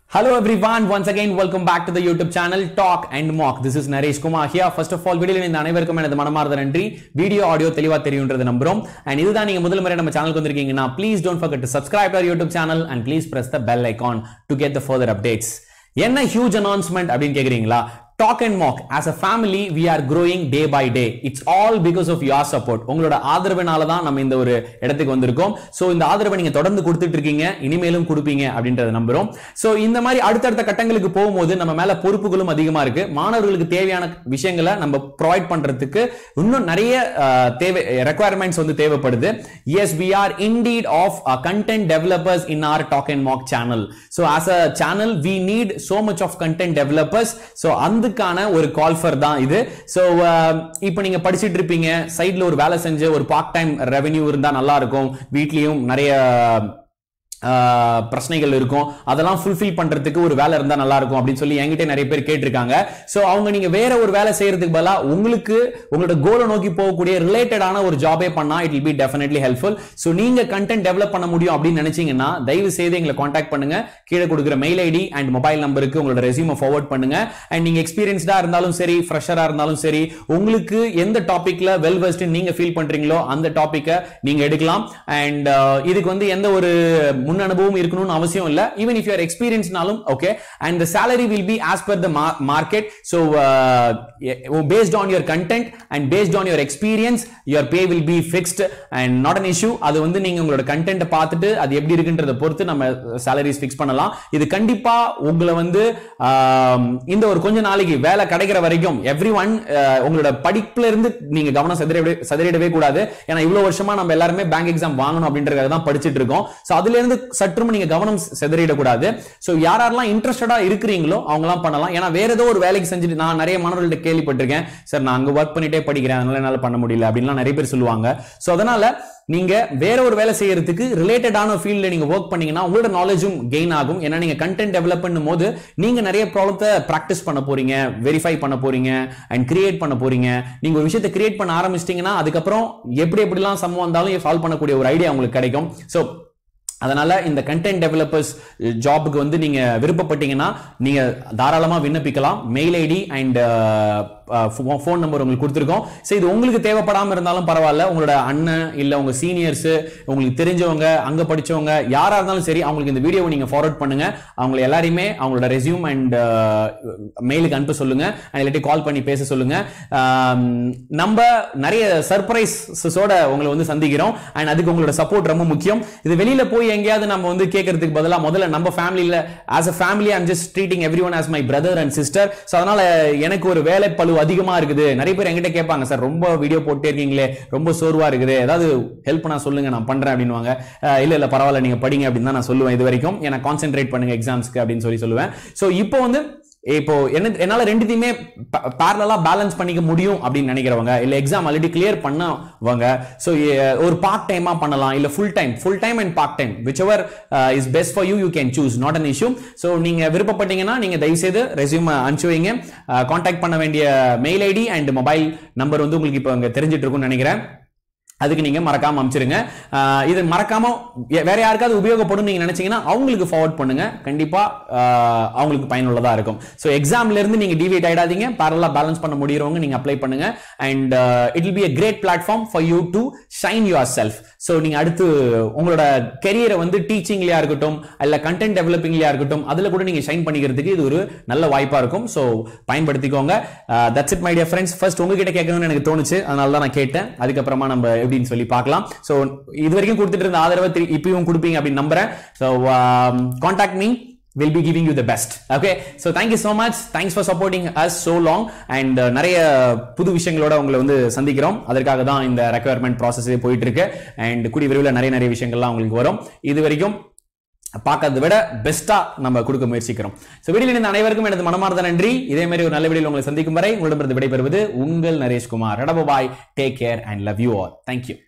Hello everyone, once again welcome back to the YouTube channel Talk and Mock. This is Naresh Kumar here. First of all, வீடியோல இந்த அனைவருக்கும் எனது மனமார்ந்த நன்றி video audio தெளிவா தெரியுன்றது நம்புறோம் அண்ட் இதுதான் நீங்க முதல் முறை நம்ம சேனலுக்கு வந்திருக்கீங்கன்னா please don't forget to subscribe to our YouTube channel and please press the bell icon to get the further updates. என்ன ஹியூஜ் அனௌன்ஸ்மெண்ட் அப்படின்னு கேக்குறீங்களா talk and mock as a family we are growing day by day it's all because of your support உங்களோட ஆதரவுனால தான் நம்ம இந்த ஒரு இடத்துக்கு வந்திருக்கோம் சோ இந்த ஆதரவை நீங்க தொடர்ந்து கொடுத்துட்டு இருக்கீங்க இனிமேலும் கொடுப்பீங்க அப்படின்றத நம்புறோம் சோ இந்த மாதிரி அடுத்தடுத்த கட்டங்களுக்கு போகும்போது நம்ம மேல பொறுப்புகளும் அதிகமா இருக்கு மாணவர்களுக்கு தேவையான விஷயங்களை நம்ம ப்ரொவைட் பண்றதுக்கு இன்னும் நிறைய அஹ், தேவை ரெக்குவயர்மெண்ட்ஸ் வந்து தேவைப்படுது yes we are indeed of content developers in our talk and mock channel so as a channel we need so much of content developers so அதுக்கான ஒரு கால் ஃபர் தான் இது ஸோ இப்போ நீங்க படிச்சிட்டு இருப்பீங்க சைட்ல ஒரு வேலை செஞ்சு ஒரு பார்ட் டைம் ரெவென்யூ இருந்தா நல்லா இருக்கும் வீட்லயும் நிறைய ஆஹ், பிரச்சனைகள் இருக்கும் அதெல்லாம் ஃபுல்ஃபில் பண்றதுக்கு ஒரு வேலை இருந்தா நல்லா இருக்கும் அப்படின்னு சொல்லி என்கிட்ட நிறைய பேர் கேட்டிருக்காங்க சோ அவங்க நீங்க வேற ஒரு வேலை செய்யறதுக்கு பதிலா உங்களுக்கு உங்களோட கோலை நோக்கி போகக்கூடிய ரிலேட்டடான ஒரு ஜாபே பண்ணா it will be definitely helpful so நீங்க கண்டென்ட் டெவலப் பண்ண முடியும் அப்படின்னு நினைச்சீங்கன்னா தயவு செய்து எங்களை காண்டாக்ட் பண்ணுங்க கீழே கொடுக்குற மெயில் ஐடி அண்ட் மொபைல் நம்பருக்கு உங்களோட ரெசியூமை ஃபார்வர்ட் பண்ணுங்க அண்ட் நீங்க எக்ஸ்பீரியன்ஸ்டா இருந்தாலும் சரி ஃப்ரெஷரா இருந்தாலும் சரி உங்களுக்கு எந்த டாபிக்ல வெல் வெஸ்ட் நீங்க ஃபீல் பண்றீங்களோ அந்த டாபிக்கை நீங்க எடுக்கலாம் அண்ட் இதுக்கு வந்து எந்த ஒரு முன் அனுபவம் இருக்கணும்னு அவசியம் இல்ல ஈவன் இஃப் யூஆர் எக்ஸ்பீரியன்ஸ்னாலும் okay and the salary will be as per the market so based on your content and based on your experience your pay will be fixed and not an issue அது வந்து நீங்க உங்களோட content பார்த்துட்டு அது எப்படி இருக்குன்றத பொறுத்து நம்ம சாலரிஸ் ஃபிக்ஸ் பண்ணலாம் இது கண்டிப்பா உங்களை வந்து ஆம், இந்த ஒரு கொஞ்ச நாளைக்கு வேலை கிடைக்கிற வரைக்கும் எவ்ரி ஒன் உங்களோட படிப்புல இருந்து நீங்க கவனம் செதறிடவே செதறிடவே கூடாது ஏன்னா இவ்வளவு வருஷமா நம்ம எல்லாருமே பேங்க் எக்ஸாம் வாங்கணும் அப்படின்றதுக்காக தான் படிச்சிட்டு இருக்கோம் சோ அதுல இருந்து சற்றும் நீங்க கவனம் செதறிடக்கூடாது சோ யார் யாரெல்லாம் இன்ட்ரெஸ்டடா இருக்கிறீங்களோ அவங்கலாம் பண்ணலாம் ஏன்னா வேற ஏதோ ஒரு வேலைக்கு செஞ்சுட்டு நான் நிறைய மாணவர்கள்ட்ட கேள்விப்பட்டிருக்கேன் சார் நான் அங்க ஒர்க் பண்ணிட்டே படிக்கிறேன் அதனால என்னால பண்ண முடியல அப்படின்லாம் நிறைய பேர் சொல்லுவாங்க சோ அதனால நீங்க வேற ஒரு வேலை செய்யறதுக்கு ரிலேட்டடான ஃபீல்ட்ல நீங்க ஒர்க் பண்ணீங்கன்னா உங்களோட நாலேஜும் கெயின் ஆகும் ஏன்னா நீங்க கண்டென்ட் டெவலப் பண்ணும் போது நீங்க நிறைய ப்ராப்ளத்தை பிராக்டிஸ் பண்ண போறீங்க வெரிஃபை பண்ண போறீங்க அண்ட் கிரியேட் பண்ண போறீங்க நீங்க ஒரு விஷயத்தை கிரியேட் பண்ண ஆரம்பிச்சிட்டீங்கன்னா அதுக்கப்புறம் எப்படி எப்படிலாம் சம்பவம் வந்தாலும் சால்வ் பண்ணக்கூடிய ஒரு ஐடியா உங்களுக்கு கிடைக்கும் ஸோ அதனால இந்த கண்டென்ட் டெவலப்பர்ஸ் ஜாபுக்கு வந்து நீங்க விருப்பப்பட்டீங்கன்னா நீங்க தாராளமா விண்ணப்பிக்கலாம் mail ID and phone number உங்களுக்கு கொடுத்துருக்கோம் ஸோ இது உங்களுக்கு தேவைப்படாம இருந்தாலும் பரவாயில்ல உங்களோட அண்ணன் இல்ல உங்க சீனியர்ஸ் உங்களுக்கு தெரிஞ்சவங்க அங்க படிச்சவங்க யாரா இருந்தாலும் சரி அவங்களுக்கு இந்த வீடியோவை நீங்க ஃபார்வர்ட் பண்ணுங்க அவங்க எல்லாரையுமே அவங்களோட ரெசியூம் அண்ட் மெயிலுக்கு அனுப்ப சொல்லுங்க and இல்லாட்டி கால் பண்ணி பேச சொல்லுங்க ஆம், நம்ம நிறைய சர்ப்ரைஸஸோட உங்களை வந்து சந்திக்கிறோம் அண்ட் அதுக்கு உங்களோட சப்போர்ட் ரொம்ப முக்கியம் இது வெளியில போய் எங்கேயாவது நம்ம வந்து கேட்கறதுக்கு பதிலா முதல்ல நம்ம ஃபேமிலியில as a family I'm just treating everyone as my brother and sister so அதனால எனக்கு ஒரு வேலை பளு அதிகமா இருக்குது நிறைய பேர் என்கிட்ட கேட்பாங்க சார் ரொம்ப வீடியோ போட்டே இருக்கீங்களே ரொம்ப சோர்வா இருக்குது ஏதாவது ஹெல்ப் பண்ணா சொல்லுங்க நான் பண்றேன் அப்படின்னுவாங்க அஹ் இல்ல இல்ல பரவாயில்ல நீங்க படிங்க அப்படின்னு தான் நான் சொல்லுவேன் இது வரைக்கும் ஏன்னா கான்சென்ட்ரேட் பண்ணுங்க எக்ஸாம்ஸ்க்கு அப்படின்னு சொல்லி சொல்லுவேன் ஸோ இப்போ வந்து இப்போ என்ன என்னால ரெண்டுத்தையுமே பேரலா பேலன்ஸ் பண்ணிக்க முடியும் அப்படின்னு நினைக்கிறவங்க இல்ல எக்ஸாம் ஆல்ரெடி கிளியர் பண்ணவங்க சோ ஒரு பார்ட் டைமா பண்ணலாம் இல்ல full time full time and part time whichever is best for you you can choose not an issue so நீங்க விருப்பப்பட்டீங்கன்னா நீங்க தயவு செய்து ரெசியூம் அனுப்பிச்சு வைங்க கான்டாக்ட் பண்ண வேண்டிய mail ID and mobile number வந்து உங்களுக்கு இப்போ அங்க தெரிஞ்சிட்டு இருக்கும்னு நினைக்கிறேன் அதுக்கு நீங்க மறக்காம அனுப்பிச்சிருங்க ஆஹ் இது மறக்காம வே- வேற யாருக்காவது உபயோகப்படும் நீங்க நினைச்சீங்கன்னா அவங்களுக்கு ஃபார்வர்ட் பண்ணுங்க கண்டிப்பா ஆஹ் அவங்களுக்கு பயனுள்ளதா இருக்கும் ஸோ எக்ஸாம்ல இருந்து நீங்க டிவியேட் ஆயிடாதீங்க பேரலா பேலன்ஸ் பண்ண முடியறவங்க நீங்க அப்ளை பண்ணுங்க and it will be a great platform for you to shine yourself so நீங்க அடுத்து உங்களோட கெரியரை வந்து டீச்சிங்லயா இருக்கட்டும் இல்ல கண்டென்ட் டெவலப்பிங்லயா இருக்கட்டும் அதுல கூட நீங்க ஷைன் பண்ணிக்கிறதுக்கு இது ஒரு நல்ல வாய்ப்பா இருக்கும் ஸோ பயன்படுத்திக்கோங்க that's it my dear friends first உங்ககிட்ட கேட்கணும்னு எனக்கு தோணுச்சு அதனால தான் நான் கேட்டேன் அதுக்கப்புறமா நம்ம எப்படின்னு சொல்லி பார்க்கலாம் ஸோ இது வரைக்கும் கொடுத்துட்டு இருந்த ஆதரவை திரு- இப்பயும் கொடுப்பீங்க அப்படின்னு நம்புறேன் so contact me will be giving you the best okay so thank you so much thanks for supporting us so long and uh, நிறைய புது விஷயங்களோட உங்களை வந்து சந்திக்கிறோம் அதற்காக தான் இந்த ரெக்குயர்மெண்ட் ப்ராசஸே போயிட்டு இருக்கு அண்ட் கூடிய விரைவில் நிறைய நிறைய விஷயங்கள்லாம் உங்களுக்கு வரும் இது வரைக்கும் பார்க்கறதை விட பெஸ்டா நம்ம கொடுக்க முயற்சிக்கிறோம் ஸோ வீடியோவில் இருந்த அனைவருக்கும் எனது மனமார்ந்த நன்றி இதே மாதிரி ஒரு நல்ல வீடியோவில் உங்களை சந்திக்கும் வரை உங்களிடமிருந்து விடைபெறுவது உங்கள் Nareshkumar bye take care and love you all thank you